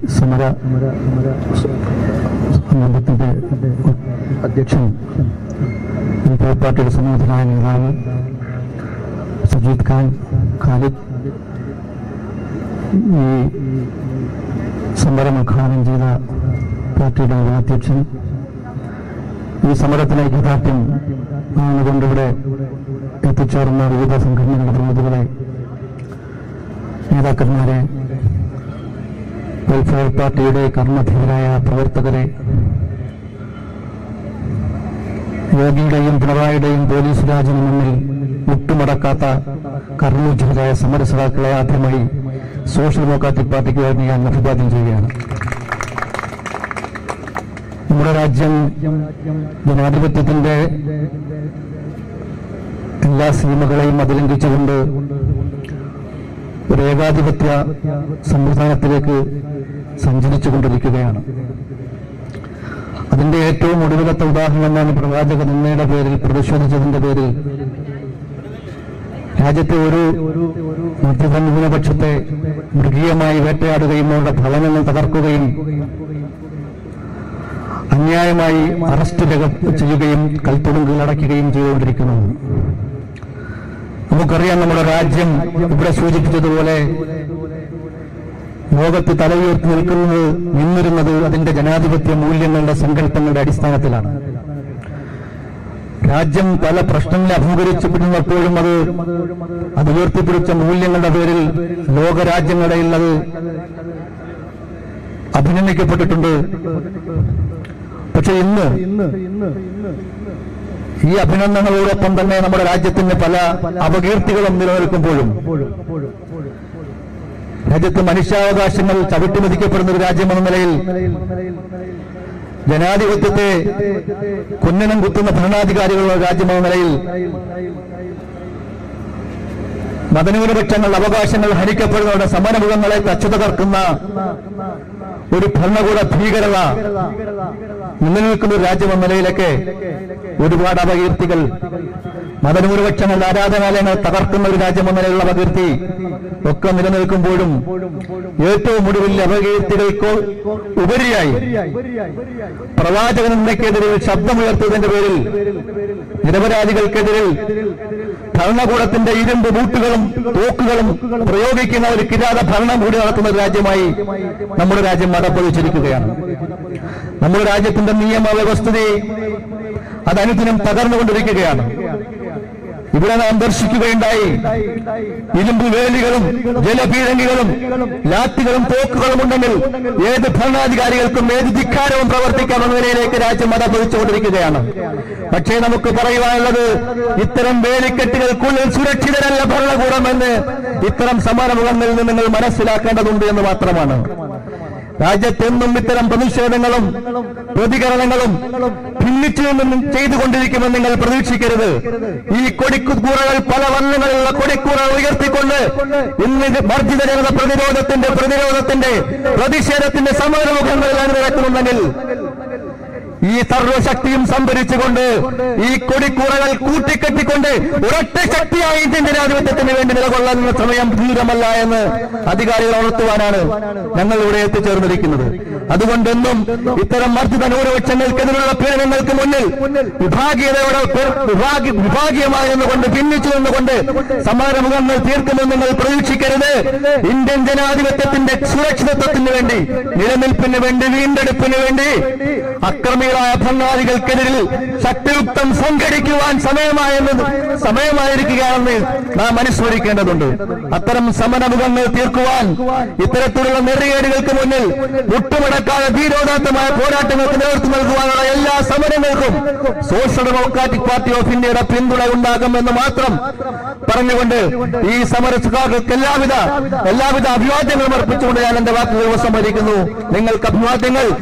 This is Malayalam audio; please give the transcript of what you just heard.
സമര സംഘത്തിന്റെ അധ്യക്ഷൻ ഇപ്പോൾ പാർട്ടിയുടെ സന്നദ്ധനായ നേതാവ് സജീദ് ഖാൻ ഖാലിദ് ഈ സമരം ഉദ്ഘാടനം ചെയ്ത പാർട്ടിയുടെ അധ്യക്ഷൻ ഈ സമരത്തിന് ഐക്യദാർഢ്യം ആണെന്നുകൊണ്ടിവിടെ എത്തിച്ചേർന്ന വിവിധ സംഘടനകളുടെ പ്രതിനിധികളെ നേതാക്കന്മാരെ വെൽഫെയർ പാർട്ടിയുടെ കർമ്മധീരായ പ്രവർത്തകരെ യോഗിയുടെയും പിണറായിയുടെയും പോലീസ് രാജിന് മുന്നിൽ മുട്ടുമടക്കാത്ത കർമ്മോജ്വലരായ സമരസഖാക്കളെ ആദ്യമായി സോഷ്യൽ ഡെമോക്രാറ്റിക് പാർട്ടിക്ക് വേണ്ടി ഞാൻ അഭിവാദ്യം ചെയ്യുകയാണ് നമ്മുടെ രാജ്യം ജനാധിപത്യത്തിന്റെ എല്ലാ സീമകളെയും അതിലംഘിച്ചുകൊണ്ട് ഒരു ഏകാധിപത്യ സംവിധാനത്തിലേക്ക് സഞ്ചരിച്ചുകൊണ്ടിരിക്കുകയാണ് അതിന്റെ ഏറ്റവും ഒടുവിലത്തെ ഉദാഹരണമാണ് പ്രവാചക നിന്നയുടെ പേരിൽ പ്രതിഷേധിച്ചതിന്റെ പേരിൽ രാജ്യത്തെ ഒരു മധ്യധന്യൂനപക്ഷത്തെ മൃഗീയമായി വേട്ടയാടുകയും അവരുടെ ഭവനങ്ങൾ തകർക്കുകയും അന്യായമായി അറസ്റ്റ് രേഖ- ചെയ്യുകയും കൽത്തുടുങ്കിൽ അടയ്ക്കുകയും ചെയ്തുകൊണ്ടിരിക്കുന്നു നമുക്കറിയാം നമ്മുടെ രാജ്യം ഇവിടെ സൂചിപ്പിച്ചതുപോലെ ലോകത്ത് തല ഉയർത്തി നിൽക്കുന്നത് നിന്നിരുന്നത് അതിന്റെ ജനാധിപത്യ മൂല്യങ്ങളുടെ സങ്കല്പങ്ങളുടെ അടിസ്ഥാനത്തിലാണ് രാജ്യം പല പ്രശ്നങ്ങളെ അഭിമുഖീകരിച്ചപ്പെടുന്നപ്പോഴും അത് അത് ഉയർത്തിപ്പിടിച്ച മൂല്യങ്ങളുടെ പേരിൽ ലോകരാജ്യങ്ങളിടയിൽ അത് അഭിനന്ദിക്കപ്പെട്ടിട്ടുണ്ട് പക്ഷെ ഇന്ന് ഈ അഭിനന്ദനങ്ങളോടൊപ്പം തന്നെ നമ്മുടെ രാജ്യത്തിന് പല അപകീർത്തികളും നിലനിൽക്കുമ്പോഴും രാജ്യത്ത് മനുഷ്യാവകാശങ്ങൾ ചവിട്ടിമതിക്കപ്പെടുന്ന ഒരു രാജ്യമെന്ന നിലയിൽ ജനാധിപത്യത്തെ കുന്നനം കുത്തുന്ന ഭരണാധികാരികളുള്ള രാജ്യമെന്ന നിലയിൽ മതന്യൂനപക്ഷങ്ങളുടെ അവകാശങ്ങൾ ഹനിക്കപ്പെടുന്നവരുടെ സമരമുഖങ്ങളെ തച്ചു തകർക്കുന്ന ഒരു ഭരണകൂട ഭീകരത നിലനിൽക്കുന്ന ഒരു രാജ്യമെന്ന നിലയിലൊക്കെ ഒരുപാട് അപകീർത്തികൾ മതന്യൂനപക്ഷങ്ങളുടെ ആരാധനാലയങ്ങൾ തകർക്കുന്ന ഒരു രാജ്യമെന്ന നിലയിലുള്ള അപകീർത്തി ഒക്കെ നിലനിൽക്കുമ്പോഴും ഏറ്റവും ഒടുവിൽ അപകീർത്തികൾക്ക് ഉപരിയായി പ്രവാചകനെതിരിൽ ശബ്ദമുയർത്തിയതിന്റെ പേരിൽ നിരപരാധികൾക്കെതിരിൽ ഭരണകൂടത്തിന്റെ ഇരുമ്പ് ബൂട്ടുകളും തോക്കുകളും പ്രയോഗിക്കുന്ന ഒരു കിരാത ഭരണം കൂടി നടത്തുന്ന ഒരു രാജ്യമായി നമ്മുടെ രാജ്യം മടപ്പതിച്ചിരിക്കുകയാണ് നമ്മുടെ രാജ്യത്തിന്റെ നിയമ വ്യവസ്ഥിതി അത് അനുദിനം തകർന്നുകൊണ്ടിരിക്കുകയാണ് ഇവിടെ നാം ദർശിക്കുകയുണ്ടായി ഇരുമ്പ് വേലികളും ജലപീരങ്കികളും ലാത്തികളും തോക്കുകളും ഉണ്ടെങ്കിൽ ഏത് ഭരണാധികാരികൾക്കും ഏത് ധിക്കാരവും പ്രവർത്തിക്കാമെന്ന നിലയിലേക്ക് രാജ്യം മതപതിച്ചുകൊണ്ടിരിക്കുകയാണ് പക്ഷേ നമുക്ക് പറയുവാനുള്ളത് ഇത്തരം വേലിക്കെട്ടുകൾക്കുള്ളിൽ സുരക്ഷിതരല്ല ഭരണകൂടമെന്ന് ഇത്തരം സമരമുഖങ്ങളിൽ നിന്ന് നിങ്ങൾ മനസ്സിലാക്കേണ്ടതുണ്ട് എന്ന് മാത്രമാണ് രാജ്യത്തെന്നും ഇത്തരം പ്രതിഷേധങ്ങളും പ്രതികരണങ്ങളും ഭിന്നിച്ചു നിന്നും ചെയ്തുകൊണ്ടിരിക്കുമെന്ന് നിങ്ങൾ പ്രതീക്ഷിക്കരുത് ഈ കൊടിക്കൂറകൾ പല വർണ്ണങ്ങളിലുള്ള കൊടിക്കൂറകൾ ഉയർത്തിക്കൊണ്ട് ഇന്ന് വർദ്ധിത ജനത പ്രതിരോധത്തിന്റെ പ്രതിരോധത്തിന്റെ പ്രതിഷേധത്തിന്റെ സമരമുഖങ്ങളിൽ അണിനിരക്കുന്നുണ്ടെങ്കിൽ ഈ സർവശക്തിയും സംഭരിച്ചുകൊണ്ട് ഈ കൊടിക്കൂറകൾ കൂട്ടിക്കെട്ടിക്കൊണ്ട് ഒരൊറ്റ ശക്തിയായി ഇന്ത്യൻ ജനാധിപത്യത്തിന് വേണ്ടി നിലകൊള്ളാനുള്ള സമയം ദൂരമല്ല എന്ന് അധികാരികൾ ഉണർത്തുവാനാണ് ഞങ്ങൾ ഇവിടെ എത്തിച്ചേർന്നിരിക്കുന്നത് അതുകൊണ്ടെന്നും ഇത്തരം വർദ്ധിത ന്യൂനപക്ഷങ്ങൾക്കെതിരെയുള്ള പീഡനങ്ങൾക്ക് മുന്നിൽ വിഭാഗീയതയോടെ പേ- വിഭാഗി- വിഭാഗീയമായിരുന്നുകൊണ്ട് ഭിന്നിച്ചു നിന്നുകൊണ്ട് സമരമുഖങ്ങൾ തീർക്കുമെന്ന് നിങ്ങൾ പ്രതീക്ഷിക്കരുത് ഇന്ത്യൻ ജനാധിപത്യത്തിന്റെ സുരക്ഷിതത്വത്തിന് വേണ്ടി നിലനിൽപ്പിന് വേണ്ടി വീണ്ടെടുപ്പിന് വേണ്ടി അക്രമികളായ ഭരണാധികൾക്കെതിരിൽ ശക്തിയുക്തം സംഘടിക്കുവാൻ സമയമായെന്ന് സമയമായിരിക്കുകയാണെന്ന് നാം അനുസ്മരിക്കേണ്ടതുണ്ട് അത്തരം സമരമുഖങ്ങൾ തീർക്കുവാൻ ഇത്തരത്തിലുള്ള നെറികേടുകൾക്ക് മുന്നിൽ മുട്ടുമടക്കാതെ ധീരോദാത്തമായ പോരാട്ടങ്ങൾക്ക് നേതൃത്വം നൽകുവാനുള്ള എല്ലാ സമരങ്ങൾക്കും സോഷ്യൽ ഡെമോക്രാറ്റിക് പാർട്ടി ഓഫ് ഇന്ത്യയുടെ പിന്തുണ ഉണ്ടാകുമെന്ന് മാത്രം പറഞ്ഞുകൊണ്ട് ഈ സമരസുകാർക്ക് എല്ലാവിധ എല്ലാവിധ അഭിവാദ്യങ്ങളും അർപ്പിച്ചുകൊണ്ട് ഞാൻ എന്റെ വാക്കുകൾ ഉപസംഹരിക്കുന്നു നിങ്ങൾക്ക് അഭിവാദ്യങ്ങൾ